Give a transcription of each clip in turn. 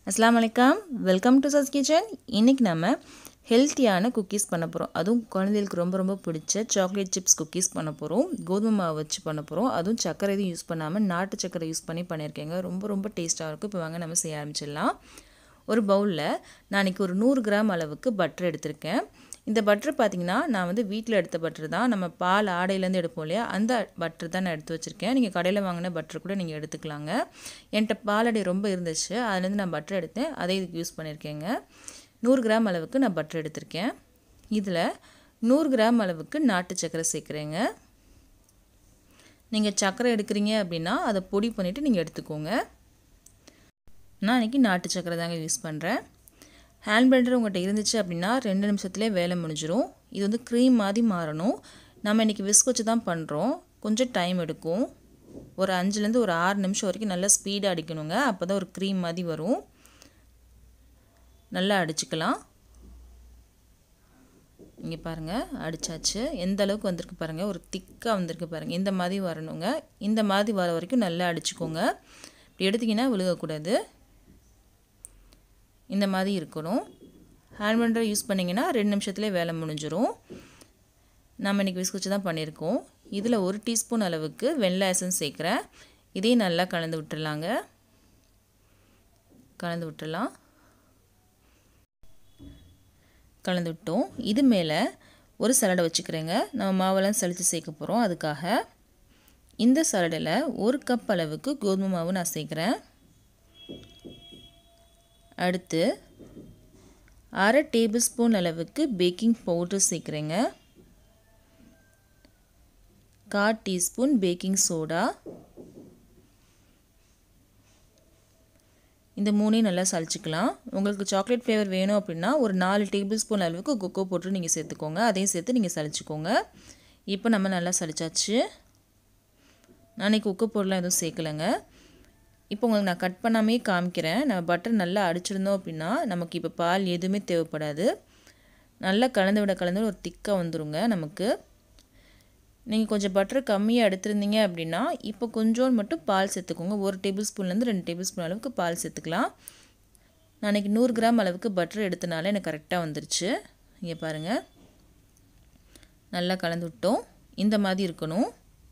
அஸ்ஸலாமு அலைக்கம் welcome to சஸ் கிச்சன் இன்றைக்கி நம்ம ஹெல்த்தியான குக்கீஸ் பண்ண போகிறோம் அதுவும் குழந்தைகளுக்கு ரொம்ப ரொம்ப பிடிச்ச சாக்லேட் சிப்ஸ் குக்கீஸ் பண்ண போகிறோம் கோதுமை மாவு வச்சு பண்ண போகிறோம் அதுவும் சர்க்கரை எதுவும் யூஸ் பண்ணாமல் நாட்டு சர்க்கரை யூஸ் பண்ணி பண்ணியிருக்கேங்க ரொம்ப ரொம்ப டேஸ்ட்டாக இருக்கும் இப்போ வாங்க நம்ம செய்ய ஆரம்பிச்சிடலாம் ஒரு பவுலில் நான் இன்றைக்கி ஒரு நூறு கிராம் அளவுக்கு பட்டர் எடுத்திருக்கேன் இந்த பட்டர் பார்த்திங்கன்னா நான் வந்து வீட்டில் எடுத்த பட்டர் தான் நம்ம பால் ஆடையிலேருந்து எடுப்போம் இல்லையா அந்த பட்டர் தான் நான் எடுத்து வச்சுருக்கேன் நீங்கள் கடையில் வாங்கின பட்டர் கூட நீங்கள் எடுத்துக்கலாங்க என்கிட்ட பாலடை ரொம்ப இருந்துச்சு அதுலேருந்து நான் பட்டர் எடுத்தேன் அதை இதுக்கு யூஸ் பண்ணியிருக்கேங்க நூறு கிராம் அளவுக்கு நான் பட்டர் எடுத்திருக்கேன் இதில் நூறு கிராம் அளவுக்கு நாட்டு சர்க்கரை சேர்க்குறேங்க நீங்கள் சர்க்கரை எடுக்கிறீங்க அப்படின்னா அதை பொடி பண்ணிவிட்டு நீங்கள் எடுத்துக்கோங்க நான் இன்றைக்கி நாட்டு சர்க்கரை தாங்க யூஸ் பண்ணுறேன் ஹேண்ட் பிளெண்டர் உங்கள்கிட்ட இருந்துச்சு அப்படின்னா ரெண்டு நிமிஷத்துலேயே வேலை முடிஞ்சிடும் இது வந்து க்ரீம் மாதிரி மாறணும் நம்ம இன்றைக்கி விஸ்க் வச்சு தான் பண்ணுறோம் கொஞ்சம் டைம் எடுக்கும் ஒரு அஞ்சுலேருந்து ஒரு ஆறு நிமிஷம் வரைக்கும் நல்லா ஸ்பீடாக அடிக்கணுங்க அப்போ தான் ஒரு க்ரீம் மாதிரி வரும் நல்லா அடிச்சுக்கலாம் இங்கே பாருங்கள் அடித்தாச்சு எந்த அளவுக்கு வந்திருக்கு பாருங்கள் ஒரு திக்காக வந்திருக்கு பாருங்கள் இந்த மாதிரி வரணுங்க இந்த மாதிரி வர வரைக்கும் நல்லா அடிச்சுக்கோங்க இப்படி எடுத்திங்கன்னா விழுகக்கூடாது இந்த மாதிரி இருக்கணும் ஹேண்ட் பிளண்டர் யூஸ் பண்ணிங்கன்னா ரெண்டு நிமிஷத்துலேயே வேலை முடிஞ்சிடும் நம்ம இன்றைக்கி விஸ்க் வச்சு தான் பண்ணியிருக்கோம் இதில் ஒரு டீஸ்பூன் அளவுக்கு வெள்ளை எசன்ஸ் சேர்க்குறேன் இதையும் நல்லா கலந்து விட்டுடலாங்க கலந்து விட்டுடலாம் கலந்து விட்டோம் இது மேலே ஒரு சலடை வச்சுக்கிறேங்க நம்ம மாவெல்லாம் சளிச்சு சேர்க்க போகிறோம் அதுக்காக இந்த சலடையில் ஒரு கப் அளவுக்கு கோதுமை மாவு நான் சேர்க்குறேன் அடுத்து அரை டேபிள் ஸ்பூன் அளவுக்கு பேக்கிங் பவுடர் சேர்க்குறேங்க கால் டீஸ்பூன் பேக்கிங் சோடா இந்த மூணையும் நல்லா சளிச்சிக்கலாம் உங்களுக்கு சாக்லேட் ஃப்ளேவர் வேணும் அப்படின்னா ஒரு நாலு டேபிள் ஸ்பூன் அளவுக்கு கொக்கோ போட்டு நீங்கள் சேர்த்துக்கோங்க அதையும் சேர்த்து நீங்கள் சளிச்சிக்கோங்க இப்போ நம்ம நல்லா சளிச்சாச்சு நான் இன்றைக்கி உப்பு பொருளாக எதுவும் சேர்க்கலைங்க இப்போ உங்களுக்கு நான் கட் பண்ணாமே காமிக்கிறேன் நம்ம பட்டர் நல்லா அடிச்சிருந்தோம் அப்படின்னா நமக்கு இப்போ பால் எதுவுமே தேவைப்படாது நல்லா கலந்து விட கலந்து விட ஒரு திக்காக வந்துருங்க நமக்கு நீங்கள் கொஞ்சம் பட்டர் கம்மியாக எடுத்துருந்தீங்க அப்படின்னா இப்போ கொஞ்சோண்டு மட்டும் பால் சேர்த்துக்கோங்க ஒரு டேபிள் ஸ்பூன்லேருந்து ரெண்டு டேபிள் ஸ்பூன் அளவுக்கு பால் சேர்த்துக்கலாம் நான் இன்றைக்கி நூறு கிராம் அளவுக்கு பட்டர் எடுத்தனால எனக்கு கரெக்டாக வந்துருச்சு இங்கே பாருங்கள் நல்லா கலந்து விட்டோம் இந்த மாதிரி இருக்கணும்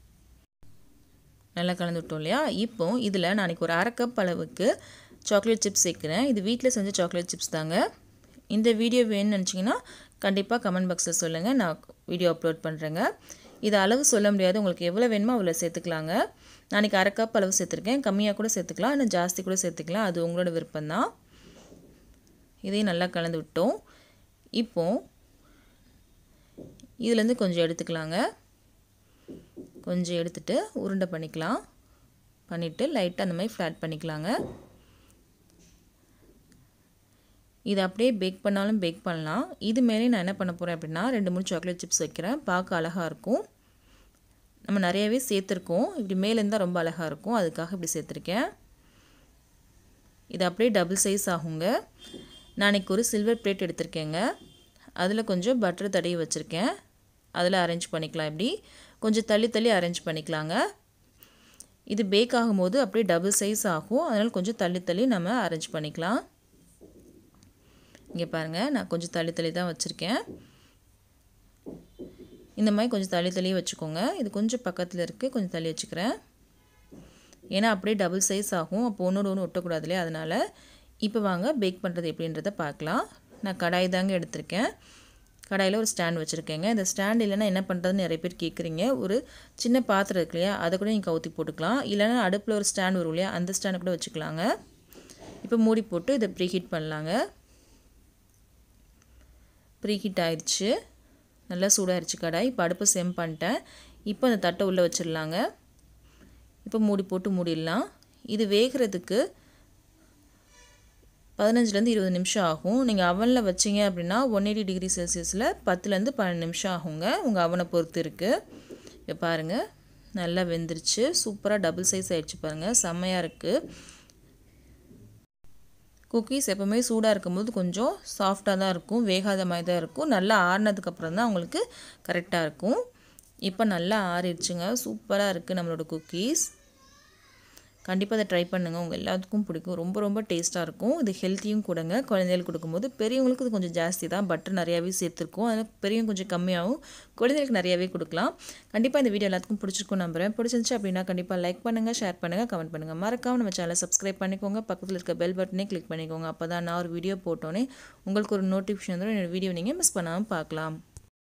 நல்லா கலந்து விட்டோம் இல்லையா இப்போ இதில் நான் இன்றைக்கி ஒரு அரை கப் அளவுக்கு சாக்லேட் சிப்ஸ் சேர்க்குறேன் இது வீட்டில் செஞ்ச சாக்லேட் சிப்ஸ் தாங்க இந்த வீடியோ வேணும்னு நினச்சிங்கன்னா கண்டிப்பாக கமெண்ட் பாக்ஸில் சொல்லுங்கள் நான் வீடியோ அப்லோட் பண்ணுறேங்க இது அளவு சொல்ல முடியாது உங்களுக்கு எவ்வளோ வேணுமோ அவ்வளோ சேர்த்துக்கலாங்க நான் இன்றைக்கி அரை கப் அளவு சேர்த்துருக்கேன் கம்மியாக கூட சேர்த்துக்கலாம் இன்னும் ஜாஸ்தி கூட சேர்த்துக்கலாம் அது உங்களோட விருப்பம்தான் இதையும் நல்லா கலந்து விட்டோம் இப்போது இதுலேருந்து கொஞ்சம் எடுத்துக்கலாங்க கொஞ்சம் எடுத்துகிட்டு உருண்டை பண்ணிக்கலாம் பண்ணிவிட்டு லைட்டாக அந்த மாதிரி ஃப்ளாட் பண்ணிக்கலாங்க இது அப்படியே பேக் பண்ணாலும் பேக் பண்ணலாம் இது மேலே நான் என்ன பண்ண போகிறேன் அப்படின்னா ரெண்டு மூணு சாக்லேட் சிப்ஸ் வைக்கிறேன் பார்க்க அழகாக இருக்கும் நம்ம நிறையவே சேர்த்துருக்கோம் இப்படி மேலே இருந்தால் ரொம்ப அழகாக இருக்கும் அதுக்காக இப்படி சேர்த்துருக்கேன் இது அப்படியே டபுள் சைஸ் ஆகுங்க நான் இன்றைக்கி ஒரு சில்வர் பிளேட் எடுத்திருக்கேங்க அதில் கொஞ்சம் பட்டர் தடவி வச்சுருக்கேன் அதில் அரேஞ்ச் பண்ணிக்கலாம் இப்படி கொஞ்சம் தள்ளி தள்ளி அரேஞ்ச் பண்ணிக்கலாங்க இது பேக் ஆகும்போது அப்படியே டபுள் சைஸ் ஆகும் அதனால் கொஞ்சம் தள்ளி தள்ளி நம்ம அரேஞ்ச் பண்ணிக்கலாம் இங்கே பாருங்கள் நான் கொஞ்சம் தள்ளி தள்ளி தான் வச்சுருக்கேன் இந்த மாதிரி கொஞ்சம் தள்ளி தள்ளி வச்சுக்கோங்க இது கொஞ்சம் பக்கத்தில் இருக்குது கொஞ்சம் தள்ளி வச்சுக்கிறேன் ஏன்னா அப்படியே டபுள் சைஸ் ஆகும் அப்போ ஒன்றோடு ஒன்று ஒட்டக்கூடாது இல்லையா அதனால் இப்போ வாங்க பேக் பண்ணுறது எப்படின்றத பார்க்கலாம் நான் கடாய் தாங்க எடுத்திருக்கேன் கடாயில் ஒரு ஸ்டாண்ட் வச்சுருக்கேங்க இந்த ஸ்டாண்ட் இல்லைன்னா என்ன பண்ணுறதுன்னு நிறைய பேர் கேட்குறீங்க ஒரு சின்ன பாத்திரம் இருக்கு இல்லையா அதை கூட நீங்கள் கவுத்தி போட்டுக்கலாம் இல்லைன்னா அடுப்பில் ஒரு ஸ்டாண்ட் வரும் இல்லையா அந்த ஸ்டாண்டை கூட வச்சுக்கலாங்க இப்போ மூடி போட்டு இதை ப்ரீ ஹீட் பண்ணலாங்க ப்ரீ ஹீட் ஆயிடுச்சு நல்லா சூடாகிடுச்சு கடாய் இப்போ அடுப்பு செம் பண்ணிட்டேன் இப்போ அந்த தட்டை உள்ளே வச்சிடலாங்க இப்போ மூடி போட்டு மூடிடலாம் இது வேகிறதுக்கு பதினஞ்சுலேருந்து இருபது நிமிஷம் ஆகும் நீங்கள் அவனில் வச்சிங்க அப்படின்னா ஒன் எயிட்டி டிகிரி செல்சியஸில் பத்துலேருந்து பன்னெண்டு நிமிஷம் ஆகுங்க உங்கள் அவனை பொறுத்து இருக்குது இப்போ பாருங்கள் நல்லா வெந்துருச்சு சூப்பராக டபுள் சைஸ் ஆகிடுச்சு பாருங்கள் செம்மையாக இருக்குது குக்கீஸ் எப்போவுமே சூடாக இருக்கும்போது கொஞ்சம் சாஃப்டாக தான் இருக்கும் வேகாத மாதிரி தான் இருக்கும் நல்லா ஆறினதுக்கப்புறம் தான் உங்களுக்கு கரெக்டாக இருக்கும் இப்போ நல்லா ஆறிடுச்சுங்க சூப்பராக இருக்குது நம்மளோட குக்கீஸ் கண்டிப்பாக அதை ட்ரை பண்ணுங்கள் உங்கள் எல்லாத்துக்கும் பிடிக்கும் ரொம்ப ரொம்ப டேஸ்ட்டாக இருக்கும் இது ஹெல்த்தியும் கூடங்க குழந்தைகளுக்கு கொடுக்கும்போது பெரியவங்களுக்கு இது கொஞ்சம் ஜாஸ்தி தான் பட்டர் நிறையாவே சேர்த்துருக்கோம் அதனால் பெரியவங்க கொஞ்சம் கம்மியாகவும் குழந்தைகளுக்கு நிறையாவே கொடுக்கலாம் கண்டிப்பாக இந்த வீடியோ எல்லாத்துக்கும் பிடிச்சிருக்கும் நம்புறேன் பிடிச்சிருந்துச்சு அப்படின்னா கண்டிப்பாக லைக் பண்ணுங்கள் ஷேர் பண்ணுங்கள் கமெண்ட் பண்ணுங்கள் மறக்காம நம்ம சேனலை சப்ஸ்கிரைப் பண்ணிக்கோங்க பக்கத்தில் இருக்க பெல் பட்டனே கிளிக் பண்ணிக்கோங்க அப்போ தான் நான் ஒரு வீடியோ போட்டோன்னே உங்களுக்கு ஒரு நோட்டிஃபிகேஷன் வந்துடும் என்னோடய வீடியோ நீங்கள் மிஸ் பண்ணாமல் பார்க்கலாம்